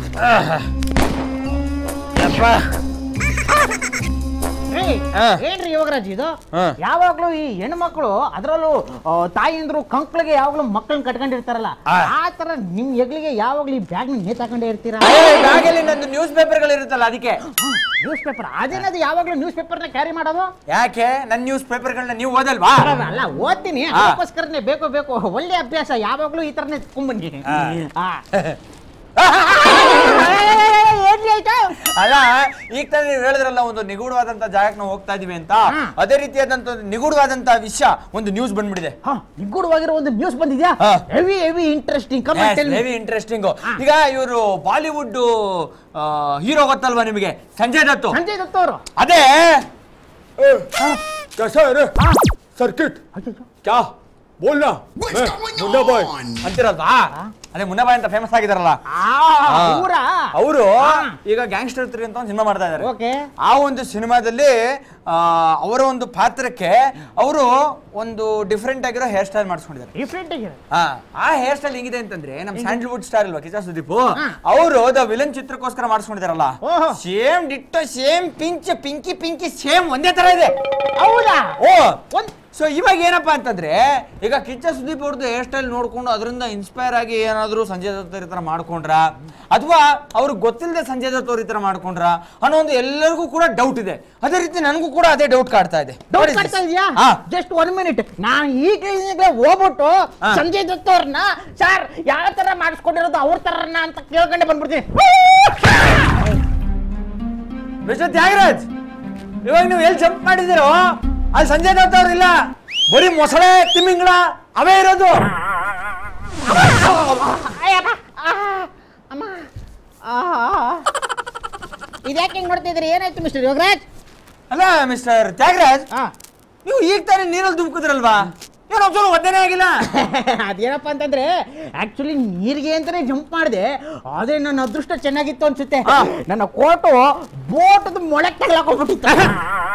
ಯಪ್ಪ ರೀ ಹಾ. ಏನ್ರಿ ಯೋಗರಾಜ್ ಇದು ಹಾ. ಯಾವಾಗ್ಲೂ ಈ ಹೆಣ್ಮಕ್ಳು ಅದರಲ್ಲೂ ತಾಯಿಂದ್ರು ಕಂಕ್ಳಿಗೆ ಯಾವಾಗ್ಲೂ ಮಕ್ಕಳನ್ನ ಕಟ್ಕೊಂಡಿರ್ತಾರಲ್ಲ ಆ. ಆ ತರ ನಿಮ್ ಎಗ್ಲಿಗೆ ಯಾವಾಗ್ಲೂ ಈ ಬ್ಯಾಗ್ ನೇತಾಕೊಂಡೇ ಇರ್ತೀರಾ ಬ್ಯಾಗಲ್ಲಿ ನಂದು ನ್ಯೂಸ್ ಪೇಪರ್ಗಳು ಇರುತ್ತಲ್ಲ ಅದಕ್ಕೆ ನ್ಯೂಸ್ ಪೇಪರ್ ಅದೇನದು ಯಾವಾಗ್ಲೂ ನ್ಯೂಸ್ ಪೇಪರ್ನ ಕ್ಯಾರಿ ಮಾಡೋದು ಯಾಕೆ ನನ್ನ ನ್ಯೂಸ್ ಪೇಪರ್ಗಳನ್ನ ನೀವು ಓದಲ್ವಾ ಅಲ್ಲ ಓದ್ತೀನಿ ಆ. ಅದಕ್ಕೋಸ್ಕರನೇ ಬೇಕು ಬೇಕು ಒಳ್ಳೆ ಅಭ್ಯಾಸ ಯಾವಾಗ್ಲೂ ಈ ತರನೇ ಕುಂಬನ್ನಿ ಆ. ಏನ್ರಿ ಆಯ್ತು ಅಲ್ಲ ಈಗ ತಾನೇ ನೀವು ಹೇಳಿದ್ರಲ್ಲ ಒಂದು ನಿಗೂಢವಾದಂತ ಜಾಗಕ್ಕೆ ನಾವು ಹೋಗ್ತಾ ಇದೀವಿ ಅಂತ ಹಾ. ಅದೇ ರೀತಿಯಾದಂತ ಒಂದು ನಿಗೂಢವಾದಂತ ವಿಷಯ ಒಂದು ನ್ಯೂಸ್ ಬಂದ್ಬಿಟ್ಟಿದೆ ಹಾ ನಿಗೂಢವಾಗಿರೋ ಒಂದು ನ್ಯೂಸ್ ಬಂದಿದ್ಯಾ ಹಾ. ಹೆವಿ ಹೆವಿ ಇಂಟ್ರೆಸ್ಟಿಂಗ್ ಕಮ್ ವೆರಿ ಇಂಟ್ರೆಸ್ಟಿಂಗ್ ಈಗ ಇವರು ಬಾಲಿವುಡ್ ಹೀರೋ ಗೊತ್ತಲ್ವಾ ನಿಮಗೆ ಸಂಜಯ್ ದತ್ತು ಸಂಜಯ್ ದತ್ ಅವರು ಅದೇ कैसा है रे सर्किट क्या बोलना मैं मुन्ना बाय ಅಂತಿರಲ್ವಾ ಅದೇ ಮುನ್ನಾ ಬಾಯ್ ಅಂತ ಫೇಮಸ್ ಆಗಿದಾರಲ್ಲ ಅವರ ಅವರು ಹಾ. ಈಗ ಗ್ಯಾಂಗ್ಸ್ಟರ್ ತ್ರೀ ಅಂತ ಒಂದು ಸಿನಿಮಾ ಮಾಡ್ತಾ ಇದ್ದಾರೆ ಓಕೆ ಆ ಒಂದು ಸಿನಿಮಾದಲ್ಲಿ ಆ, ಅವರ ಒಂದು ಪಾತ್ರಕ್ಕೆ ಅವರು ಒಂದು ಡಿಫ್ರೆಂಟ್ ಆಗಿರೋ ಹೇರ್ ಸ್ಟೈಲ್ ಮಾಡಿಸ್ಕೊಂಡಿದ್ದಾರೆ ಡಿಫ್ರೆಂಟ್ ಆಗಿದೆ ಆ, ಆ ಹೇರ್ ಸ್ಟೈಲ್ ಹೆಂಗಿದೆ ಅಂತಂದ್ರೆ ನಮ್ ಸ್ಯಾಂಡಲ್ವುಡ್ ಸ್ಟಾರ್ ಇಲ್ವಾ ಕಿಚಾ ಸುದೀಪ್ ಹಾ. ಅವರು ದ ವಿಲನ್ ಚಿತ್ರಕ್ಕೋಸ್ಕರ ಮಾಡಿಸ್ಕೊಂಡಿದಾರಲ್ಲ ಓಹೋ. Same ditto same pinch pinky pinky same ಒಂದೇ ತರ ಇದೆ ಹೌದಾ ಓ ಒಂದ್ ಸೊ ಇವಾಗ ಏನಪ್ಪಾ ಅಂತಂದ್ರೆ ಈಗ ಕಿಚ್ಚ ಸುದೀಪ್ ಅವ್ರದ್ದು ಹೇರ್ ಸ್ಟೈಲ್ ನೋಡ್ಕೊಂಡು ಅದರಿಂದ ಇನ್ಸ್ಪೈರ್ ಆಗಿ ಏನಾದ್ರು ಸಂಜಯ್ ದತ್ ಅವ್ರ ಈ ತರ ಮಾಡ್ಕೊಂಡ್ರ ಅಥವಾ ಅವ್ರಿಗೆ ಗೊತ್ತಿಲ್ಲದೆ ಸಂಜಯ್ ದತ್ ಅವ್ರ ಈ ತರ ಮಾಡ್ಕೊಂಡ್ರ ಅನ್ನೋ ಒಂದು ಎಲ್ಲರಿಗೂ ಕೂಡ ಡೌಟ್ ಇದೆ ಅದೇ ರೀತಿ ನನಗೂ ಕೂಡ ಅದೇ ಡೌಟ್ ಕಾಡ್ತಾ ಇದೆ ಡೌಟ್ What is ಮಾಡ್ತಾ this? ಇದೆಯಾ ಹಾ. ಜಸ್ಟ್ ಒನ್ ಮಿನಿಟ್ ನಾನು ಈಗಲೇ ಹೋಗ್ಬಿಟ್ಟು ಹಾ. ಸಂಜಯ್ ದತ್ ಅವ್ರನ್ನ ಸರ್ ಯಾವ ತರ ಮಾಡಿಸ್ಕೊಂಡಿರೋದು ಅವ್ರ ತರನ ಅಂತ ಕೇಳ್ಕೊಂಡೆ ಬಂದ್ಬಿಡ್ತೀನಿ ಮಿಸ್ಟರ್ ತ್ಯಾಗರಾಜ್ ಇವಾಗ ನೀವು ಎಲ್ಲಿ ಜಂಪ್ ಮಾಡಿದಿರೋ ಅಲ್ಲಿ ಸಂಜಯ್ ದತ್ ಅವ್ರು ಇಲ್ಲ ಬರೀ ಮೊಸಳೆ ತಿಮ್ಮಿಂಗಳ ಅವೇ ಇರೋದು ಅಯ್ಯಪ್ಪ, ಆ, ಅಮ್ಮ ಇದ್ಯಾಕೆ ಹಿಂಗ್ ನೋಡ್ತಿದ್ರಿ ಏನಾಯ್ತು ಮಿಸ್ಟರ್ ಯೋಗರಾಜ್ ಅಲ್ಲ ಮಿಸ್ಟರ್ ತ್ಯಾಗರಾಜ್ ಹಾ ನೀವು ಈಗ ತಾನೇ ನೀರಲ್ಲಿ ಧುಮುಕಿದ್ರಲ್ವಾ ಏನು ಒಂದ್ಸಲ ಒದ್ದೇನೆ ಆಗಿಲ್ಲ ಅದೇನಪ್ಪ ಅಂತಂದ್ರೆ ಆಕ್ಚುಲಿ ನೀರಿಗೆ ಅಂತಾನೆ ಜಂಪ್ ಮಾಡಿದೆ ಅದೇ ನನ್ನ ಅದೃಷ್ಟ ಚೆನ್ನಾಗಿತ್ತು ಅನ್ಸುತ್ತೆ ಹಾ. ನನ್ನ ಕೋಟು ಬೋಟದ ಮೊಳಕ್ಕೆ ತಗ್ಲಾಕೊಂಡ್ಬಿಟ್ಟಿತ್ತು